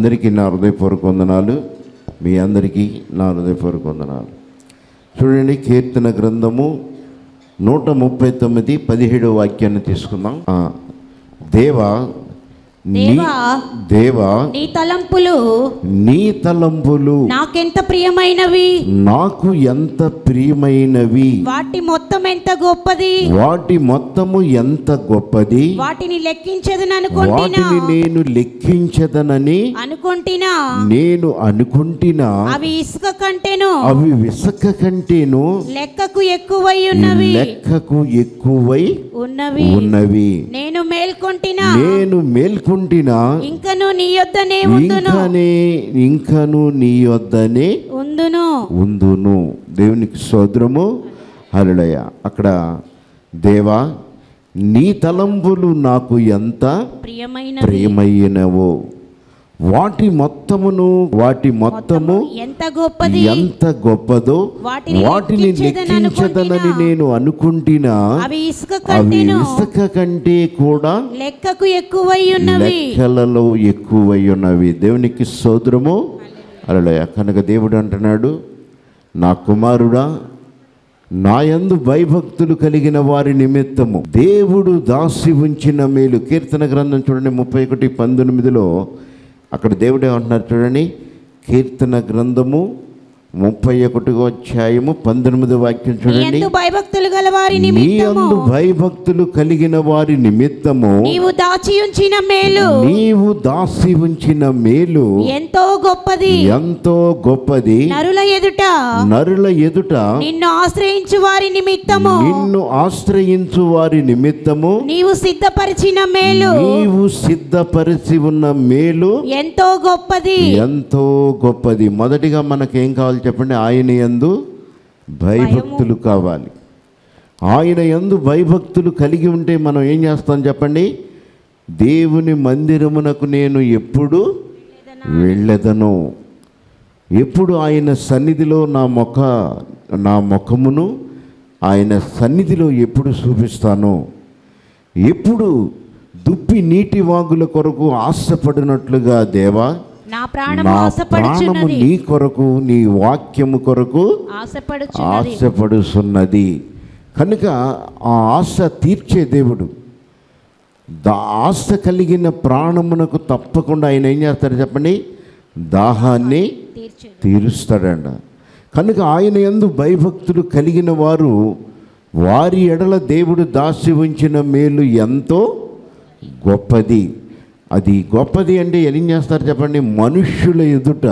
అందరికీ నా హృదయపూర్వక వందనాలు మీ అందరికీ నా హృదయపూర్వక వందనాలు చూడండి కీర్తన గ్రంథము నూట ముప్పై తొమ్మిది పదిహేడు వాక్యాన్ని తీసుకుందాం ఆ, దేవా నీ దేవా, దేవా నీ తలంపులు నీ తలంపులు నాకెంత ప్రియమైనవి నాకు ఎంత ప్రియమైనవి వాటి మొత్తం ఎంత గొప్పది వాటి మొత్తము ఎంత గొప్పది వాటిని లెక్కించదని అనుకుంటున్నా వాటిని నేను లెక్కించదనని అనుకుంటున్నా నేను అనుకుంటున్నా అవి ఇసుక కంటేను అవి విసక కంటేను లెక్కకు ఎక్కువై ఉన్నవి లెక్కకు ఎక్కువై ఉన్నవి ఉన్నవి నేను మేల్కొంటినా నేను మేల్కొంటినా ఇంకను నీ యొద్దనే ఉందును ఇంకనే ఇంకను నీ వద్దనే ఉందును ఉందును దేవునికి సోదరము హరుడయ అక్కడ దేవా నీ తలంపులు నాకు ఎంత ప్రియమైన ప్రియమైనవో వాటి మొత్తమును వాటి మొత్తము ఎంత గొప్పది ఎంత గొప్పదో వాటిని వాటిని లెక్కించెదనని లెక్కించదనని అనుకుంటినా. నేను అనుకుంటున్నా అవి ఇసుక అవి కంటేను ఇసుక కంటే కూడా లెక్కకు ఎక్కువై ఉన్నవి లెక్కలలో ఎక్కువై ఉన్నవి దేవునికి సోదరము అలలయ కనుక దేవుడు అంటున్నాడు నా కుమారుడా నాయందు భయభక్తులు కలిగిన వారి నిమిత్తము దేవుడు దాసి ఉంచిన మేలు కీర్తన గ్రంథం చూడండి ముప్పై ఒకటి పంతొమ్మిదిలో అక్కడ దేవుడు ఏమంటున్నారు చూడండి కీర్తన గ్రంథము ముప్పై ఒకటిగో అధ్యాయము పంతొమ్మిది వాక్యం నీ చూడండి యందు భయభక్తులు గల వారి నీ నిమిత్తము అందు భయభక్తులు కలిగిన వారి నిమిత్తము నీవు దాచి ఉంచిన మేలు నీవు దాసి ఉంచిన మేలు ఎంతో గొప్పది ఎంతో గొప్పది నరుల ఎదుట నరుల ఎదుట నిన్ను ఆశ్రయించు వారి నిమిత్తము నిన్ను ఆశ్రయించు వారి నిమిత్తము నీవు సిద్ధపరిచిన మేలు నీవు సిద్ధపరిచి ఉన్న మేలు ఎంతో గొప్పది ఎంతో గొప్పది మొదటిగా మనకేం కావాలి చెప్పండి ఆయన యందు భయభక్తులు కావాలి ఆయన యందు భయభక్తులు కలిగి ఉంటే మనం ఏం చేస్తాం చెప్పండి దేవుని మందిరమునకు నేను ఎప్పుడు వెళ్ళదను ఎప్పుడు ఆయన సన్నిధిలో నా ముఖ నా ముఖమును ఆయన సన్నిధిలో ఎప్పుడు చూపిస్తాను ఎప్పుడు దుప్పి నీటి వాగుల కొరకు ఆశపడినట్లుగా దేవా నా ప్రాణం నా ప్రాణము ఆశపడుచున్నది నీ కొరకు నీ వాక్యము కొరకు ఆశపడుచున్నది ఆశపడుతున్నది కనుక ఆ ఆశ తీర్చే దేవుడు దా ఆశ కలిగిన ప్రాణమునకు తప్పకుండా ఆయన ఏం చేస్తాడు చెప్పండి దాహాన్ని తీర్చును తీరుస్తాడంట కనుక ఆయన యందు భయభక్తులు కలిగిన వారు వారి ఎడల దేవుడు దాసి ఉంచిన మేలు ఎంతో గొప్పది అది గొప్పది అంటే ఏం చేస్తారు చెప్పండి మనుష్యుల ఎదుట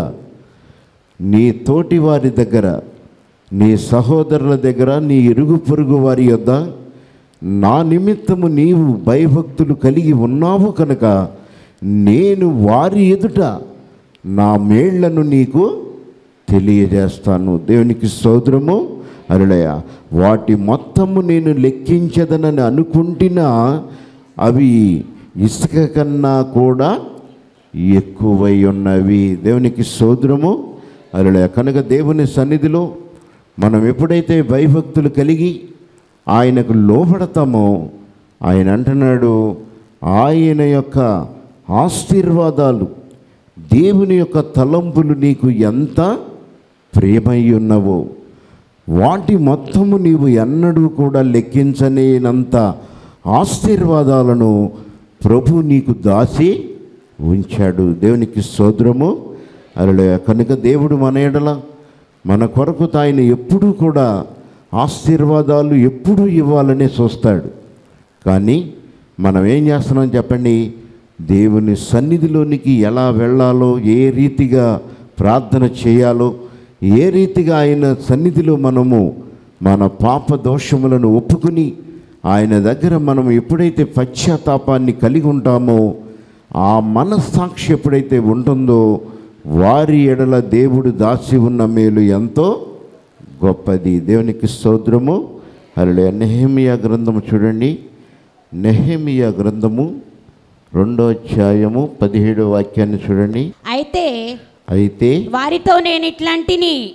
నీ తోటి వారి దగ్గర నీ సహోదరుల దగ్గర నీ ఇరుగు పొరుగు వారి యొద్ద నా నిమిత్తము నీవు భయభక్తులు కలిగి ఉన్నావు కనుక నేను వారి ఎదుట నా మేళ్లను నీకు తెలియజేస్తాను దేవునికి సోదరము అరులయ వాటి మొత్తము నేను లెక్కించదనని అనుకుంటున్నా అవి ఇసుక కన్నా కూడా ఎక్కువై ఉన్నవి దేవునికి సోదరము అరులయ కనుక దేవుని సన్నిధిలో మనం ఎప్పుడైతే భయభక్తులు కలిగి ఆయనకు లోబడతామో ఆయన అంటున్నాడు ఆయన యొక్క ఆశీర్వాదాలు దేవుని యొక్క తలంపులు నీకు ఎంత ప్రియమై ఉన్నవో వాటి మొత్తము నీవు ఎన్నడూ కూడా లెక్కించలేనంత ఆశీర్వాదాలను ప్రభు నీకు దాసి ఉంచాడు దేవునికి సోదరము అరలే కనుక దేవుడు మన ఎడల మన కొరకు ఆయన ఎప్పుడూ కూడా ఆశీర్వాదాలు ఎప్పుడూ ఇవ్వాలనే చూస్తాడు కానీ మనం ఏం చేస్తున్నాం చెప్పండి దేవుని సన్నిధిలోనికి ఎలా వెళ్ళాలో ఏ రీతిగా ప్రార్థన చేయాలో ఏ రీతిగా ఆయన సన్నిధిలో మనము మన పాప దోషములను ఒప్పుకుని ఆయన దగ్గర మనం ఎప్పుడైతే పశ్చాత్తాపాన్ని కలిగి ఉంటామో ఆ మనస్సాక్షి ఎప్పుడైతే ఉంటుందో వారి ఎడల దేవుడు దాచి ఉన్న మేలు ఎంతో గొప్పది దేవునికి స్తోత్రము అరలే నెహమియా గ్రంథము చూడండి నెహమియా గ్రంథము రెండో అధ్యాయము పదిహేడో వాక్యాన్ని చూడండి అయితే అయితే వారితో నేను ఇట్లాంటిని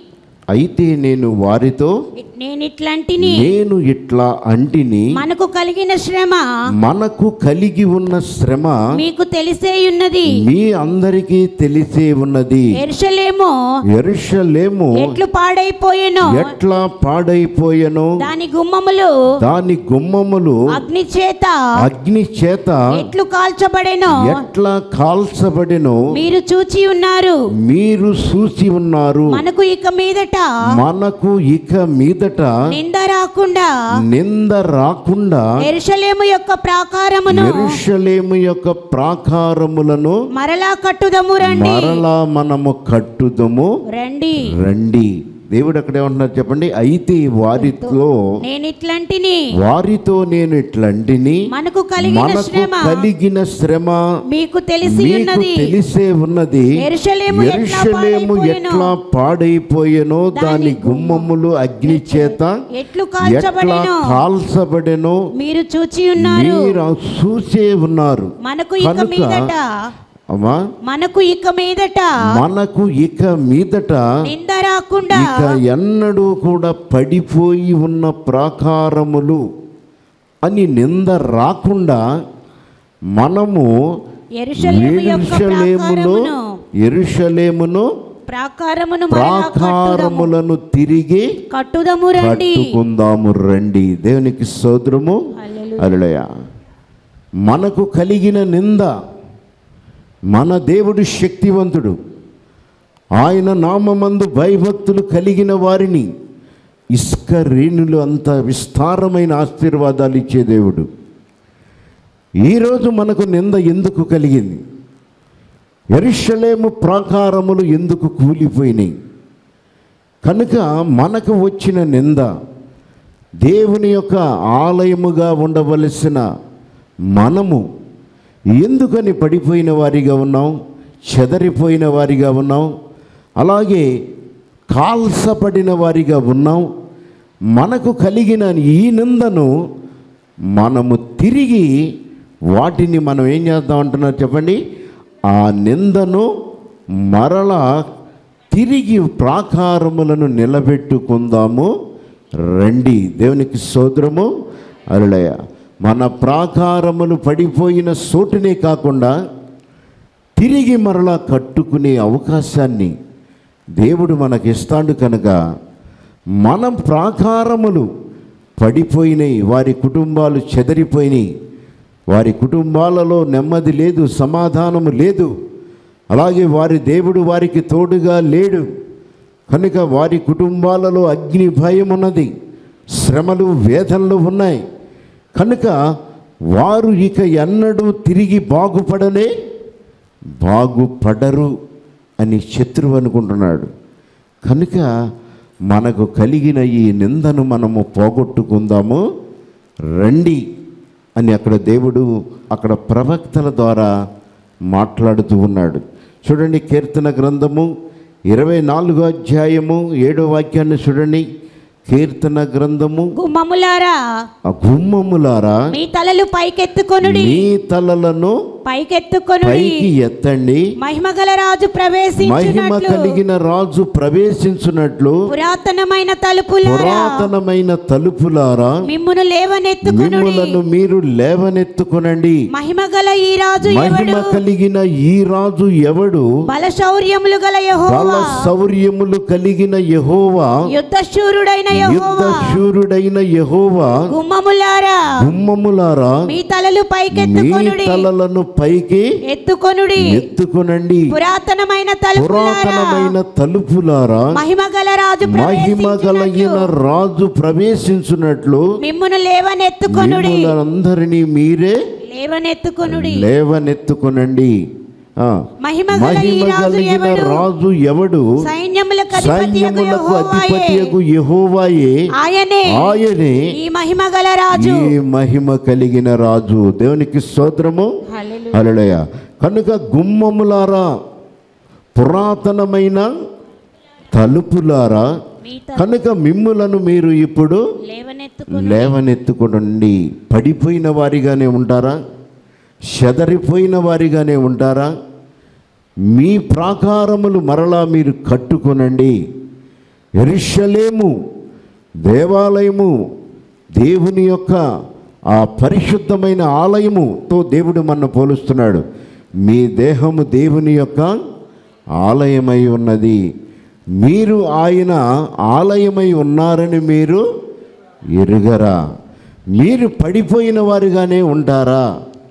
అయితే నేను వారితో నేను ఇట్లాంటిని నేను ఇట్లా అంటిని మనకు కలిగిన శ్రమ మనకు కలిగి ఉన్న శ్రమ మీకు తెలిసే ఉన్నది మీ అందరికీ తెలిసే ఉన్నది ఎరుషలేమో ఎరుషలేము ఎట్లు పాడైపోయెనో ఎట్లా పాడైపోయెనో దాని గుమ్మములు దాని గుమ్మములు అగ్ని చేత అగ్ని చేత ఎట్లు కాల్చబడెనో ఎట్లా కాల్చబడినో మీరు చూచి ఉన్నారు మీరు చూసి ఉన్నారు మనకు ఇక మీదట మనకు ఇక మీదట నింద రాకుండా నింద రాకుండా ఎరుషలేము యొక్క ప్రాకారమును ఎరుషలేము యొక్క ప్రాకారములను మరలా కట్టుదము రండి మరలా మనము కట్టుదము రండి రండి దేవుడు అక్కడ ఏమంటున్నారు చెప్పండి అయితే వారితో నేను ఇట్లాంటిని వారితో నేను ఇట్లాంటిని మనకు కలిగిన మనకు శ్రమ కలిగిన శ్రమ మీకు తెలిసి మీకు ఉన్నది తెలిసే ఉన్నది యెరూషలేము ఎట్లా యెరూషలేము పాడైపోయెనో, ఎట్లా పాడైపోయెనో దాని దాని గుమ్మములు అగ్ని చేత ఎట్లు ఎట్లా కాల్చబడెనో కాల్చబడెనో మీరు చూచి ఉన్నారు మీరు చూసే ఉన్నారు మనకు ఇక కనుక మీదట అమ్మా మనకు ఇక మీదట మనకు ఇక మీదట నింద రాకుండా ఇక ఎన్నడూ కూడా పడిపోయి ఉన్న ప్రాకారములు అని నింద రాకుండా మనము యెరూషలేము యొక్క ఎరుషలేమును ప్రాకారమును ఎరుషలేమును ప్రాకారమును మరలా కట్టుదము ప్రాకారములను తిరిగి కట్టుదము రండి కట్టుకుందాము రండి దేవునికి సోదరము హల్లెలూయా. అలడయ మనకు కలిగిన నింద మన దేవుడు శక్తివంతుడు ఆయన నామమందు భయభక్తులు కలిగిన వారిని ఇసుక రేణులు అంత విస్తారమైన ఆశీర్వాదాలు ఇచ్చే దేవుడు ఈరోజు మనకు నింద ఎందుకు కలిగింది ఎరుషలేము ప్రాకారములు ఎందుకు కూలిపోయినాయి కనుక మనకు వచ్చిన నింద దేవుని యొక్క ఆలయముగా ఉండవలసిన మనము ఎందుకని పడిపోయిన వారిగా ఉన్నాం చెదరిపోయిన వారిగా ఉన్నాం అలాగే కాల్సపడిన వారిగా ఉన్నాం మనకు కలిగిన ఈ నిందను మనము తిరిగి వాటిని మనం ఏం చేద్దాం అంటున్నారు చెప్పండి ఆ నిందను మరలా తిరిగి ప్రాకారములను నిలబెట్టుకుందాము రండి దేవునికి సోదరము అరుళయ మన ప్రాకారములు పడిపోయిన చోటునే కాకుండా తిరిగి మరలా కట్టుకునే అవకాశాన్ని దేవుడు మనకి ఇస్తాడు కనుక మనం ప్రాకారములు పడిపోయినాయి వారి కుటుంబాలు చెదరిపోయినాయి వారి కుటుంబాలలో నెమ్మది లేదు సమాధానము లేదు అలాగే వారి దేవుడు వారికి తోడుగా లేడు కనుక వారి కుటుంబాలలో అగ్ని భయం ఉన్నది శ్రమలు వేదనలు ఉన్నాయి కనుక వారు ఇక ఎన్నడూ తిరిగి బాగుపడనే బాగుపడరు అని శత్రువు అనుకుంటున్నాడు కనుక మనకు కలిగిన ఈ నిందను మనము పోగొట్టుకుందాము రండి అని అక్కడ దేవుడు అక్కడ ప్రవక్తల ద్వారా మాట్లాడుతూ ఉన్నాడు చూడండి కీర్తన గ్రంథము ఇరవై నాలుగో అధ్యాయము ఏడో వాక్యాన్ని చూడండి కీర్తన గ్రంథము గుమ్మములారా ఆ గుమ్మములారా మీ తలలు పైకెత్తుకొనుడి మీ తలలను పైకెత్తుకొనుడి పైకి ఎత్తండి మహిమగల రాజు మహిమ ప్రవేశించినట్లు కలిగిన రాజు ప్రవేశించున్నట్లు పురాతనమైన తలుపులారా పురాతనమైన తలుపులారా మిమ్మును లేవనెత్తుకొనుడి మిమ్ములను మీరు లేవనెత్తుకునండి మహిమగల ఈ రాజు మహిమ ఎవడు కలిగిన ఈ రాజు ఎవడు బల శౌర్యములు గల బల యెహోవా శౌర్యములు కలిగిన యహోవా యుద్ధ శూరుడైన యుద్ధ యెహోవా శూరుడైన యహోవా గుమ్మములారా గుమ్మములారా మీ తలలు మీ పైకెత్తుకొనుడి తలలను పైకి ఎత్తుకొనుడి ఎత్తుకునండి పురాతనమైన తలుపులారా పురాతనమైన తలుపులారా మహిమగల రాజు మహిమ కలిగిన ప్రవేశించినట్లు రాజు ప్రవేశించున్నట్లు మిమ్మును లేవనెత్తుకొనుడి మిమ్మల్ని అందరినీ మీరే లేవనెత్తుకొనుడి లేవనెత్తుకునండి ఆ, మహిమగల ఈ మహిమ రాజు కలిగిన ఎవడు రాజు ఎవడు సైన్యములకు అధిపతియగు సైన్యములకు యెహోవాయే. అధిపతియగు యెహోవాయే ఆయనే ఆయనే ఈ మహిమగల రాజు ఈ మహిమ కలిగిన రాజు దేవునికి స్తోత్రము హల్లెలూయా. హల్లెలూయా కనుక గుమ్మములారా పురాతనమైన తలుపులారా మీ త- కనుక మిమ్ములను మీరు ఇప్పుడు లేవనెత్తుకొను లేవనెత్తుకోండి పడిపోయిన వారిగానే ఉంటారా చెదరిపోయిన వారిగానే ఉంటారా మీ ప్రాకారములు మరలా మీరు కట్టుకొనండి ఎరుషలేము దేవాలయము దేవుని యొక్క ఆ పరిశుద్ధమైన ఆలయముతో దేవుడు మన పోలుస్తున్నాడు మీ దేహము దేవుని యొక్క ఆలయమై ఉన్నది మీరు ఆయన ఆలయమై ఉన్నారని మీరు ఎరుగరా మీరు పడిపోయిన వారుగానే ఉంటారా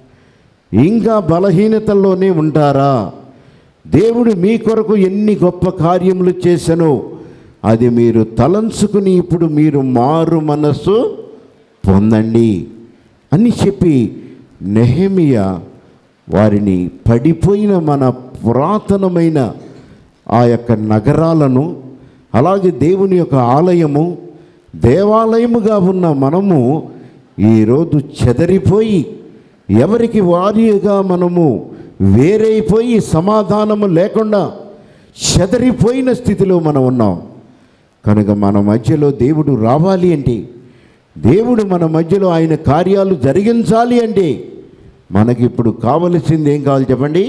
ఇంకా బలహీనతల్లోనే ఉంటారా దేవుడు మీ కొరకు ఎన్ని గొప్ప కార్యములు చేసనో అది మీరు తలంచుకుని ఇప్పుడు మీరు మారు మనస్సు పొందండి అని చెప్పి నెహమియా వారిని పడిపోయిన మన పురాతనమైన ఆ యొక్క నగరాలను అలాగే దేవుని యొక్క ఆలయము దేవాలయముగా ఉన్న మనము ఈరోజు చెదరిపోయి ఎవరికి వారిగా మనము వేరైపోయి సమాధానము లేకుండా చెదరిపోయిన స్థితిలో మనం ఉన్నాం కనుక మన మధ్యలో దేవుడు రావాలి అంటే దేవుడు మన మధ్యలో ఆయన కార్యాలు జరిగించాలి అంటే మనకి ఇప్పుడు కావలసింది ఏం కావాలి చెప్పండి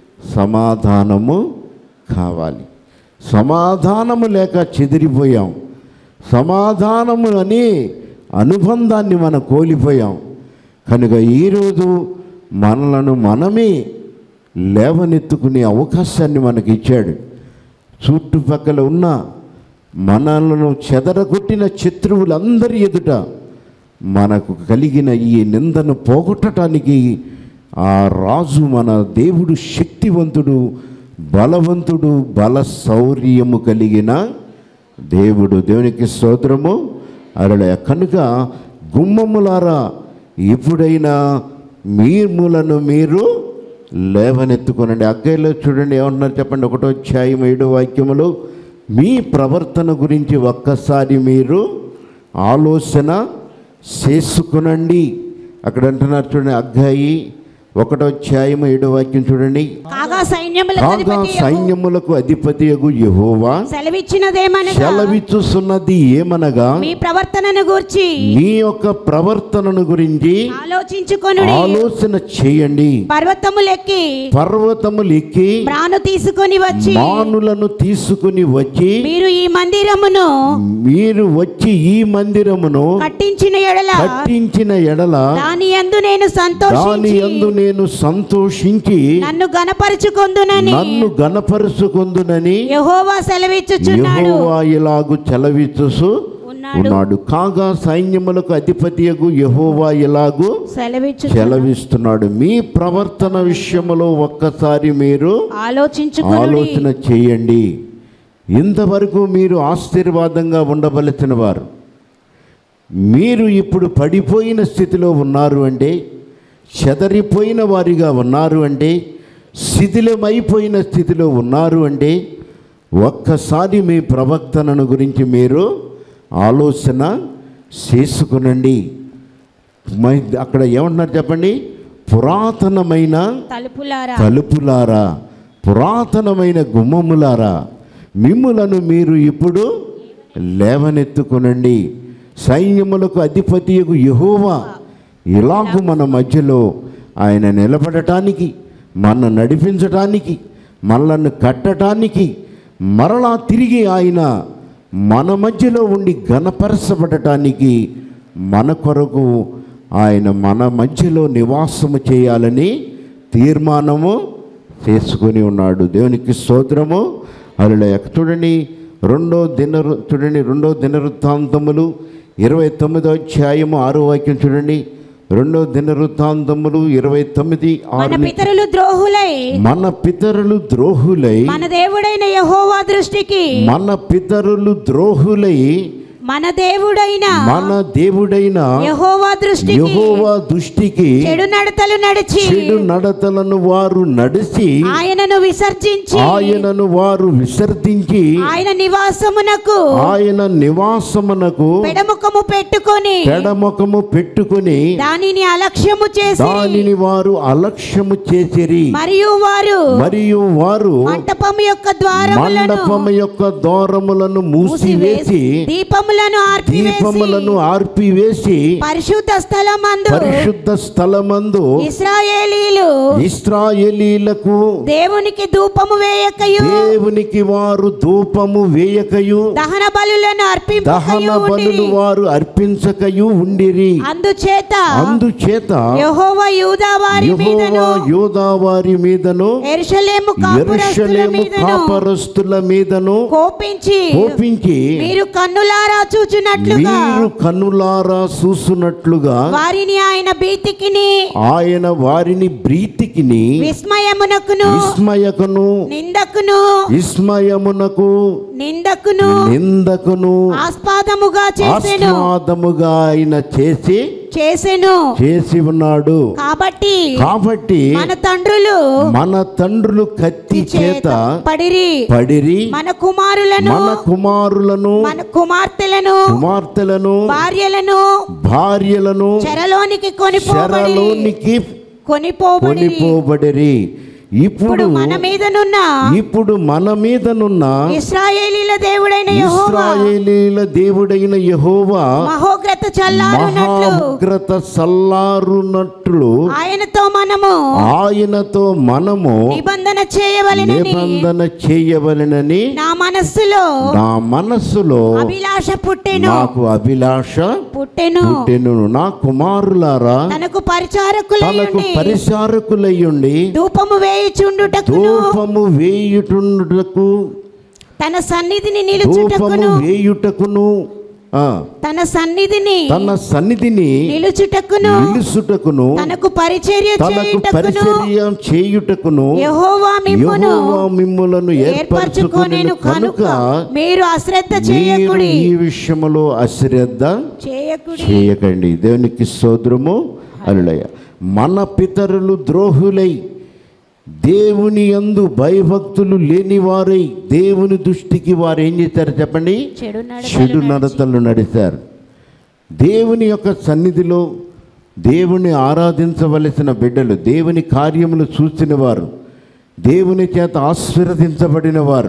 సమాధానము కావాలి సమాధానము లేక చెదిరిపోయాం సమాధానము అనే అనుబంధాన్ని మనం కోల్పోయాం కనుక ఈరోజు మనలను మనమే లేవనెత్తుకునే అవకాశాన్ని మనకి ఇచ్చాడు చుట్టుపక్కల ఉన్న మనలను చెదరగొట్టిన శత్రువులందరి ఎదుట మనకు కలిగిన ఈ నిందను పోగొట్టడానికి ఆ రాజు మన దేవుడు శక్తివంతుడు బలవంతుడు బల శౌర్యము కలిగిన దేవుడు దేవునికి స్తోత్రము అరడే కనుక గుమ్మములారా ఎప్పుడైనా మీములను మీరు లేవనెత్తుకోనండి అగ్గైలో చూడండి ఏమన్నారు చెప్పండి ఒకటో అధ్యాయం ఏడు వాక్యములు మీ ప్రవర్తన గురించి ఒక్కసారి మీరు ఆలోచన చేసుకునండి అక్కడ అంటున్నారు చూడండి అగ్గాయి ఒకటో అధ్యాయం ఏడో వాక్యం చూడండి కాగా సైన్యముల కాగా అధిపతి సైన్యములకు అధిపతియగు యెహోవా సెలవిచ్చినదేమనగా సెలవిచ్చుస్తున్నది ఏమనగా మీ ప్రవర్తనను గూర్చి మీ యొక్క ప్రవర్తనను గురించి ఆలోచించుకొనుడి ఆలోచన చేయండి పర్వతములెక్కి పర్వతములు ఎక్కి ప్రాణు తీసుకొని వచ్చి మానులను తీసుకుని వచ్చి మీరు ఈ మందిరమును మీరు వచ్చి ఈ మందిరమును కట్టించిన ఎడల కట్టించిన ఎడల దాని యందు నేను దాని సంతోషించి యందు నేను సంతోషించి నన్ను గనపరుచుకొందునని నన్ను గనపరుచుకొందునని యెహోవా సెలవిచ్చుచున్నాడు యెహోవా ఇలాగు చలవిచ్చుసు ఉన్నాడు ఉన్నాడు కాగా సైన్యములకు అధిపతియగు యెహోవా ఇలాగు సెలవిచ్చు చెలవిస్తున్నాడు మీ ప్రవర్తన విషయములో ఒక్కసారి మీరు ఆలోచించుకుని ఆలోచన చేయండి ఇంతవరకు మీరు ఆశీర్వాదంగా ఉండవలసిన వారు మీరు ఇప్పుడు పడిపోయిన స్థితిలో ఉన్నారు అంటే చెదరిపోయిన వారిగా ఉన్నారు అంటే శిథిలమైపోయిన స్థితిలో ఉన్నారు అంటే ఒక్కసారి మీ ప్రవర్తనను గురించి మీరు ఆలోచన చేసుకునండి మై- అక్కడ ఏమంటున్నారు చెప్పండి పురాతనమైన తలుపులారా తలుపులారా పురాతనమైన గుమ్మములారా మిమ్ములను మీరు ఇప్పుడు లేవనెత్తుకునండి సైన్యములకు అధిపతియకు యెహోవా ఇలాగు మన మధ్యలో ఆయన నిలబడటానికి మన నడిపించటానికి మనలను కట్టడానికి మరలా తిరిగి ఆయన మన మధ్యలో ఉండి ఘనపరచబడటానికి మన కొరకు ఆయన మన మధ్యలో నివాసము చేయాలని తీర్మానము చేసుకొని ఉన్నాడు దేవునికి స్తోత్రము అలా చూడండి రెండో దిన చూడండి రెండో దినవృత్తాంతములు ఇరవై తొమ్మిదో అధ్యాయము ఆరో వాక్యం చూడండి రెండో దినవృత్తాంతములు ఇరవై తొమ్మిది మన ఆరు నుంచి- పితరులు ద్రోహులై మన పితరులు ద్రోహులై మన దేవుడైన యెహోవా దృష్టికి మన పితరులు ద్రోహులై మన దేవుడైన మన దేవుడైన యెహోవా దృష్టికి యెహోవా దృష్టికి చెడు నడతలు నడిచి చెడు నడతలను వారు నడిచి ఆయనను విసర్జించి ఆయనను వారు విసర్జించి ఆయన నివాసమునకు ఆయన నివాసమునకు పెడముఖము పెట్టుకొని పెడముఖము పెట్టుకుని దానిని అలక్ష్యము చేసి దానిని వారు అలక్ష్యము చేసిరి మరియు వారు మరియు వారు మంటపము యొక్క ద్వారములను మండపము యొక్క దూరములను మూసివేసి దీపముల దీపములను ఆర్పివేసి దీపములను ఆర్పివేసి పరిశుద్ధ స్థలమందు పరిశుద్ధ స్థలమందు ఇస్రాయేలీలు ఇస్రాయేలీలకు దేవునికి ధూపము వేయకయు దేవునికి వారు ధూపము వేయకయు దహన బలులను దహన అర్పింపకయు బలులు ఉండిరి. వారు అర్పించకయు ఉండిరి అందుచేత అందుచేత యెహోవా యూదా వారి మీదను యెహోవా యోధా వారి మీదను ఎరుషలేము కాపురస్తుల యెరూషలేము మీదను కాపరస్తుల మీదను కోపించి కోపించి మీరు కన్నులారా చూచున్నట్లుగా మీరు కన్నులారా చూసునట్లుగా వారిని ఆయన భీతికిని ఆయన వారిని ప్రీతికిని విస్మయమునకును విస్మయకును నిందకును విస్మయమునకు నిందకును నిందకును ఆస్పాదముగా చేసెను ఆస్వాదముగా ఆయన చేసి చేసెను చేసి ఉన్నాడు కాబట్టి కాబట్టి మన తండ్రులు మన తండ్రులు కత్తి చేత పడిరి పడిరి మన కుమారులను మన కుమారులను మన కుమార్తెలను కుమార్తెలను భార్యలను భార్యలను చెరలోనికి కొనిపోబడి చెరలోనికి కొనిపోబడి కొనిపోబడిరి ఇప్పుడు ఇప్పుడు మన మీదనున్న ఇప్పుడు మన మీదనున్న ఇస్రాయేలీల దేవుడైన యెహోవా ఇస్రాయేలీల దేవుడైన యెహోవా మహోగ్రత చల్లారునట్లు మహాగ్రత సల్లారునట్లు ఆయనతో మనము ఆయనతో మనము నిబంధన చేయవలెనని నిబంధన చేయవలెనని నా మనస్సులో నా మనస్సులో అభిలాష పుట్టెను నాకు అభిలాష పుట్టెను పుట్టెను నా కుమారులారా తనకు తనకు పరిచారకులయ్యుండి పరిచారకులయ్యుండి ధూపము వేయుచుండుటకును ధూపము వేయుటకు తన సన్నిధిని ధూపము నిలుచుటకును వేయుటకును ఆ, తన సన్నిధిని తన సన్నిధిని నిలుచుటకును నిలుసుటకును తనకు పరిచర్య తనకు చేయుటకును పరిచర్య చేయుటకును యెహోవా మిమ్మును యెహోవా మిమ్ములను ఏర్పరచుకొనెను ఏర్పరచుకొనెను కనుక కనుక మీరు అశ్రద్ధ మీరు చేయకుడి ఈ విషయములో అశ్రద్ధ చేయకుడి చేయకండి దేవునికి సోదరము అలులయ మన పితరులు ద్రోహులై దేవుని యందు భయభక్తులు లేనివారై దేవుని దృష్టికి వారు ఏం చేశారు చెప్పండి చెడు నడతలు చెడు నడతలు నడిచారు దేవుని యొక్క సన్నిధిలో దేవుని ఆరాధించవలసిన బిడ్డలు దేవుని కార్యములు చూసిన వారు దేవుని చేత ఆశీర్వదించబడిన వారు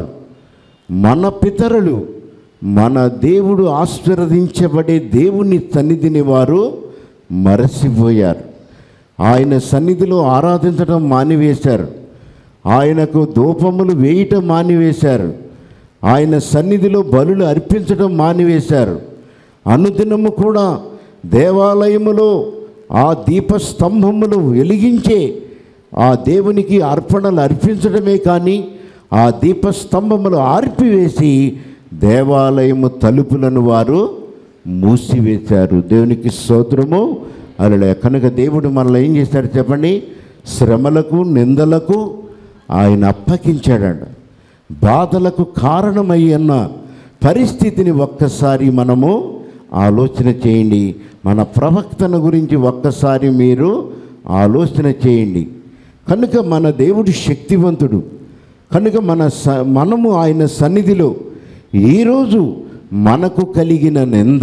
మన పితరులు మన దేవుడు ఆశీర్వదించబడే దేవుని సన్నిధిని వారు మరచిపోయారు ఆయన సన్నిధిలో ఆరాధించడం మానివేశారు ఆయనకు ధూపములు వేయటం మానివేశారు ఆయన సన్నిధిలో బలులు అర్పించడం మానివేశారు అనుదినము కూడా దేవాలయములో ఆ దీపస్తంభములు వెలిగించే ఆ దేవునికి అర్పణలు అర్పించడమే కానీ ఆ దీపస్తంభములు ఆర్పివేసి దేవాలయము తలుపులను వారు మూసివేశారు దేవునికి స్తోత్రము అలా కనుక దేవుడు మనల్ని ఏం చేశాడు చెప్పండి శ్రమలకు నిందలకు ఆయన అప్పగించాడంట బాధలకు కారణమయ్యన్న పరిస్థితిని ఒక్కసారి మనము ఆలోచన చేయండి మన ప్రవక్తన గురించి ఒక్కసారి మీరు ఆలోచన చేయండి కనుక మన దేవుడు శక్తివంతుడు కనుక మన స మనము ఆయన సన్నిధిలో ఈరోజు మనకు కలిగిన నింద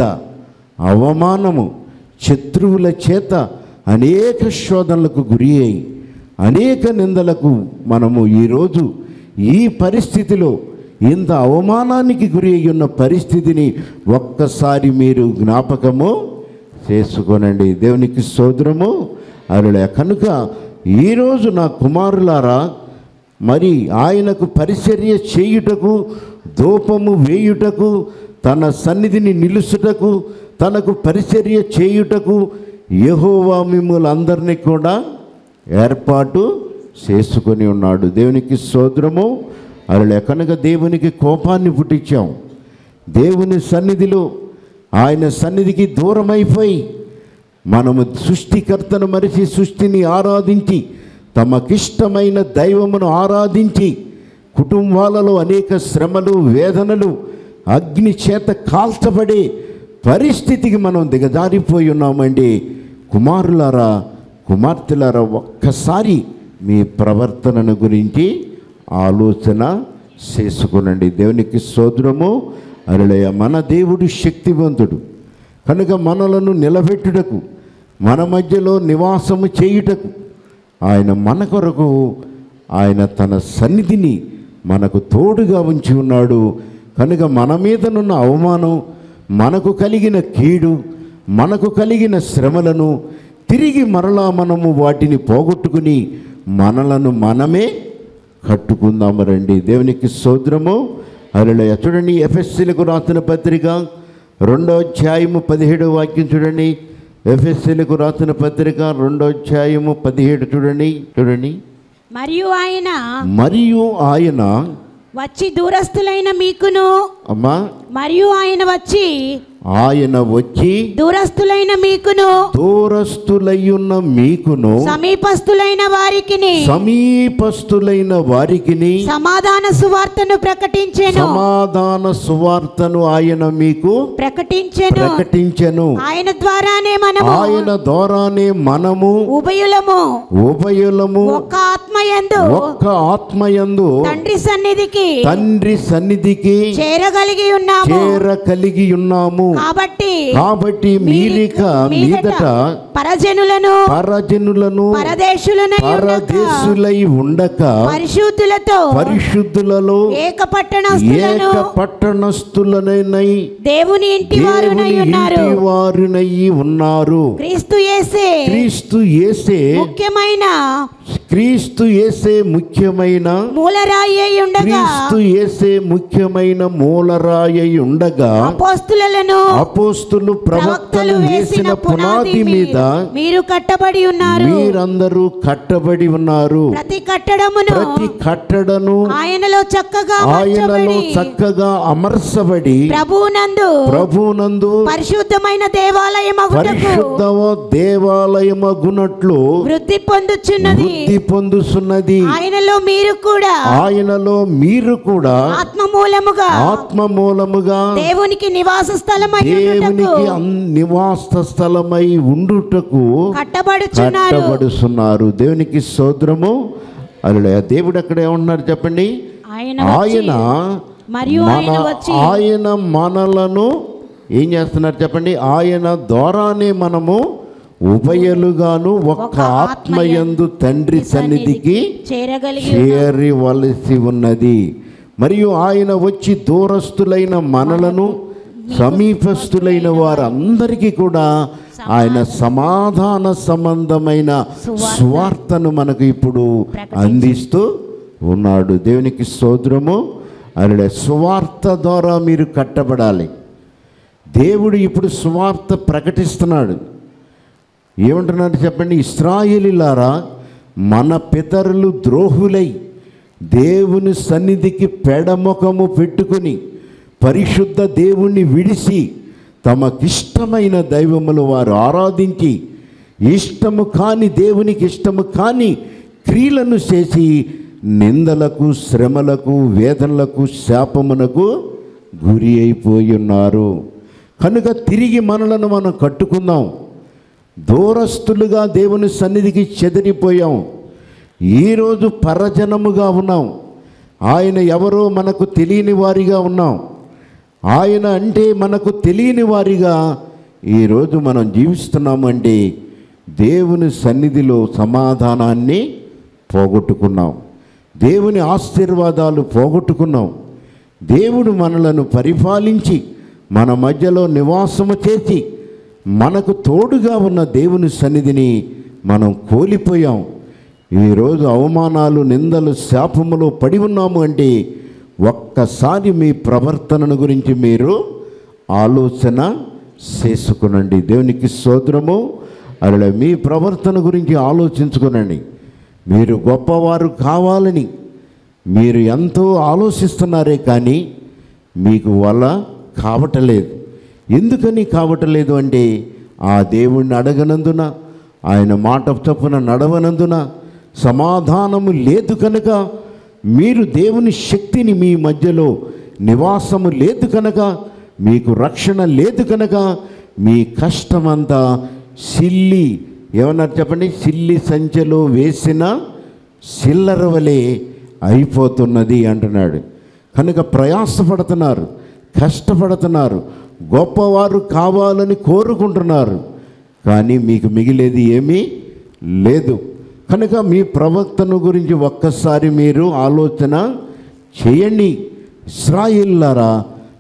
అవమానము శత్రువుల చేత అనేక శోధనలకు గురి అయి అనేక నిందలకు మనము ఈరోజు ఈ పరిస్థితిలో ఇంత అవమానానికి గురి అయి ఉన్న పరిస్థితిని ఒక్కసారి మీరు జ్ఞాపకము చేసుకోనండి దేవునికి సోదరము అరులే కనుక ఈరోజు నా కుమారులారా మరి ఆయనకు పరిచర్య చేయుటకు ధూపము వేయుటకు తన సన్నిధిని నిలుసుటకు తనకు పరిచర్య చేయుటకు యెహోవా మిమ్మల్ని అందరినీ కూడా ఏర్పాటు చేసుకొని ఉన్నాడు దేవునికి సోదరము అలా కనుక దేవునికి కోపాన్ని పుట్టించాం దేవుని సన్నిధిలో ఆయన సన్నిధికి దూరమైపోయి మనము సృష్టికర్తను మరిచి సృష్టిని ఆరాధించి తమకిష్టమైన దైవమును ఆరాధించి కుటుంబాలలో అనేక శ్రమలు వేదనలు అగ్ని చేత కాల్చబడే పరిస్థితికి మనం దిగజారిపోయి ఉన్నామండి కుమారులారా కుమార్తెలారా ఒక్కసారి మీ ప్రవర్తనను గురించి ఆలోచన చేసుకునండి దేవునికి సోదరము అరళయ మన దేవుడు శక్తివంతుడు కనుక మనలను నిలబెట్టుటకు మన మధ్యలో నివాసము చేయుటకు ఆయన మన కొరకు ఆయన తన సన్నిధిని మనకు తోడుగా ఉంచి ఉన్నాడు కనుక మన మీదనున్న అవమానం మనకు కలిగిన కీడు మనకు కలిగిన శ్రమలను తిరిగి మరలా మనము వాటిని పోగొట్టుకుని మనలను మనమే కట్టుకుందాము రండి దేవునికి సోద్రము అలా చూడండి ఎఫ్ఎస్సీలకు రాసిన పత్రిక రెండో అధ్యాయము పదిహేడు వాక్యం చూడండి ఎఫ్ఎస్సీలకు రాసిన పత్రిక రెండో అధ్యాయము పదిహేడు చూడండి చూడండి మరియు ఆయన మరియు ఆయన వచ్చి దూరస్తులైన మీకును అమ్మా మరియు ఆయన వచ్చి ఆయన వచ్చి దూరస్తులైన మీకును దూరస్తులయ్యున్న మీకును సమీపస్తులైన వారికిని సమీపస్తులైన వారికిని సమాధాన సువార్తను ప్రకటించెను సమాధాన సువార్తను ఆయన మీకు ప్రకటించెను ప్రకటించెను ఆయన ద్వారానే మనము ఆయన ద్వారానే మనము ఉభయులము ఉభయులము ఒక్క ఆత్మయందు ఒక్క ఆత్మయందు తండ్రి సన్నిధికి తండ్రి సన్నిధికి చేరగలిగి ఉన్నాము చేర కలిగి ఉన్నాము కాబట్టి కాబట్టి మీరిక మీదట పరజనులను పరజనులను పరదేశులను పరదేశులై ఉండక పరిశుద్ధులతో పరిశుద్ధులలో ఏక పట్టణస్థులను ఏక పట్టణస్థులనై దేవుని ఇంటి వారునై దేవుని ఉన్నారు ఇంటి వారునై ఉన్నారు క్రీస్తు యేసే క్రీస్తు యేసే ముఖ్యమైన క్రీస్తు యేసే ముఖ్యమైన మూలరాయి అయి ఉండగా క్రీస్తు యేసే ముఖ్యమైన మూలరాయి ఉండగా అపోస్తులను అపోస్తులు ప్రవక్తలు వేసిన పునాది మీద మీరు కట్టబడి ఉన్నారు మీరందరూ కట్టబడి ఉన్నారు ప్రతి కట్టడమును ప్రతి కట్టడను ఆయనలో చక్కగా ఆయనలో అమర్చబడి చక్కగా అమర్చబడి ప్రభువునందు ప్రభునందు పరిశుద్ధమైన దేవాలయమగుటకు పరిశుద్ధ దేవాలయమగునట్లు వృద్ధి పొందుచున్నది వృద్ధి పొందుతున్నది ఆయనలో మీరు కూడా ఆయనలో మీరు కూడా ఆత్మ మూలముగా ఆత్మ మూలముగా దేవునికి నివాస స్థలమై ఉండుటకు దేవునికి అన్- నివాస స్థలమై ఉండుటకు కట్టబడుచున్నారు కట్టబడుతున్నారు దేవునికి సోదరము అలా దేవుడు అక్కడ ఏమన్నారు చెప్పండి ఆయన ఆయన మరియు మన ఆయన వచ్చి ఆయన మనలను ఏం చేస్తున్నారు చెప్పండి ఆయన ద్వారానే మనము ఉభయలుగాను ఒక్క ఆత్మయందు తండ్రి సన్నిధికి చేరగలిగి చేరవలసి ఉన్నది మరియు ఆయన వచ్చి దూరస్తులైన మనలను సమీపస్తులైన వారందరికీ కూడా ఆయన సమాధాన సంబంధమైన స్వార్థను మనకు ఇప్పుడు అందిస్తూ ఉన్నాడు దేవునికి సోదరము అలా సువార్త ద్వారా మీరు కట్టబడాలి దేవుడు ఇప్పుడు సువార్త ప్రకటిస్తున్నాడు ఏమంటున్నాడు చెప్పండి ఇస్రాయేలీలారా మన పితరులు ద్రోహులై దేవుని సన్నిధికి పెడముఖము పెట్టుకుని పరిశుద్ధ దేవుణ్ణి విడిసి తమకిష్టమైన దైవములు వారు ఆరాధించి ఇష్టము కాని దేవునికి ఇష్టము కాని క్రియలను చేసి నిందలకు శ్రమలకు వేదనలకు శాపమునకు గురి అయిపోయి ఉన్నారు కనుక తిరిగి మనలను మనం కట్టుకుందాం దూరస్తులుగా దేవుని సన్నిధికి చెదిరిపోయాం ఈరోజు పరజనముగా ఉన్నాం ఆయన ఎవరో మనకు తెలియని వారిగా ఉన్నాం ఆయన అంటే మనకు తెలియని వారిగా ఈరోజు మనం జీవిస్తున్నామంటే దేవుని సన్నిధిలో సమాధానాన్ని పోగొట్టుకున్నాం దేవుని ఆశీర్వాదాలు పోగొట్టుకున్నాం దేవుడు మనలను పరిపాలించి మన మధ్యలో నివాసము చేసి మనకు తోడుగా ఉన్న దేవుని సన్నిధిని మనం కోల్పోయాం ఈరోజు అవమానాలు నిందలు శాపములో పడి ఉన్నాము అంటే ఒక్కసారి మీ ప్రవర్తనను గురించి మీరు ఆలోచన చేసుకునండి దేవునికి స్తోత్రము అలా మీ ప్రవర్తన గురించి ఆలోచించుకునండి మీరు గొప్పవారు కావాలని మీరు ఎంతో ఆలోచిస్తున్నారే కానీ మీకు వల్ల కావటలేదు ఎందుకని కావటలేదు అంటే ఆ దేవుణ్ణి అడగనందున ఆయన మాట చొప్పున నడవనందున సమాధానము లేదు కనుక మీరు దేవుని శక్తిని మీ మధ్యలో నివాసము లేదు కనుక మీకు రక్షణ లేదు కనుక మీ కష్టమంతా సిల్లి ఏమన్నారు చెప్పండి సిల్లి సంచెలో వేసిన సిల్లర వలె అయిపోతున్నది అంటున్నాడు కనుక ప్రయాసపడుతున్నారు కష్టపడుతున్నారు గొప్పవారు కావాలని కోరుకుంటున్నారు కానీ మీకు మిగిలేది ఏమీ లేదు కనుక మీ ప్రవక్తను గురించి ఒక్కసారి మీరు ఆలోచన చేయండి ఇస్రాయిల్లారా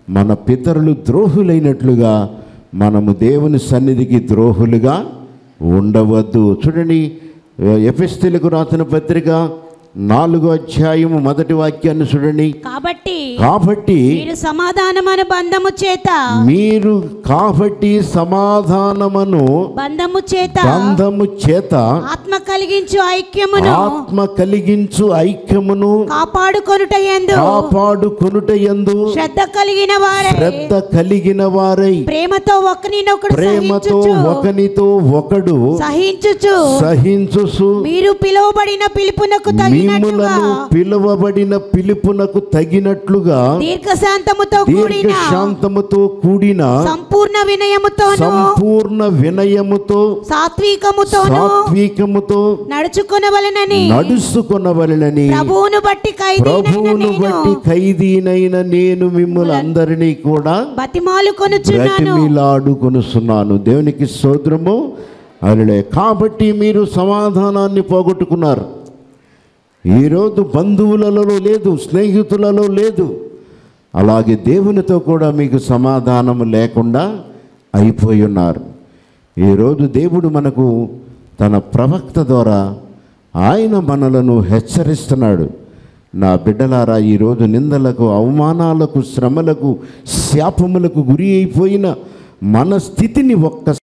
మన పితరులు ద్రోహులైనట్లుగా మనము దేవుని సన్నిధికి ద్రోహులుగా ఉండవద్దు చూడండి ఎఫెస్తీలకు రాసిన పత్రిక నాలుగో అధ్యాయము మొదటి వాక్యాన్ని చూడండి కాబట్టి కాబట్టి మీరు సమాధానమైన బంధము చేత మీరు కాబట్టి సమాధానమును బంధము చేత బంధము చేత ఆత్మ కలిగించు ఐక్యమును ఆత్మ కలిగించు ఐక్యమును కాపాడుకొనుట ఎందు కాపాడుకొనుట యందు శ్రద్ధ కలిగిన వారే శ్రద్ధ కలిగిన వారై ప్రేమతో ఒకరినొకడు ప్రేమతో సహించుచు ఒకనితో ఒకడు సహించుచు సహించుసు మీరు పిలువబడిన పిలుపునకు తగినట్లుగా మిమ్ములను పిలువబడిన పిలుపునకు తగినట్లుగా దీర్ఘశాంతముతో కూడిన దీర్ఘశాంతముతో కూడిన సంపూర్ణ వినయముతోను సంపూర్ణ వినయముతో సాత్వికముతోను సాత్వికముతో నడుచుకునవలెనని నడుచుకొనవలెనని ప్రభువును బట్టి ఖైదీనైన ప్రభువును నేను బట్టి ఖైదీనైన నేను మిమ్మల్ని అందరినీ కూడా బతిమాలు కొనుచున్నాను బ్రతిమిలాడుకొనుస్తున్నాను దేవునికి స్తోత్రము అలలే కాబట్టి మీరు సమాధానాన్ని పోగొట్టుకున్నారు ఈరోజు బంధువులలో లేదు స్నేహితులలో లేదు అలాగే దేవునితో కూడా మీకు సమాధానం లేకుండా అయిపోయి ఉన్నారు ఈరోజు దేవుడు మనకు తన ప్రవక్త ద్వారా ఆయన మనలను హెచ్చరిస్తున్నాడు నా బిడ్డలారా ఈరోజు నిందలకు అవమానాలకు శ్రమలకు శాపములకు గురి అయిపోయిన మన స్థితిని ఒక్క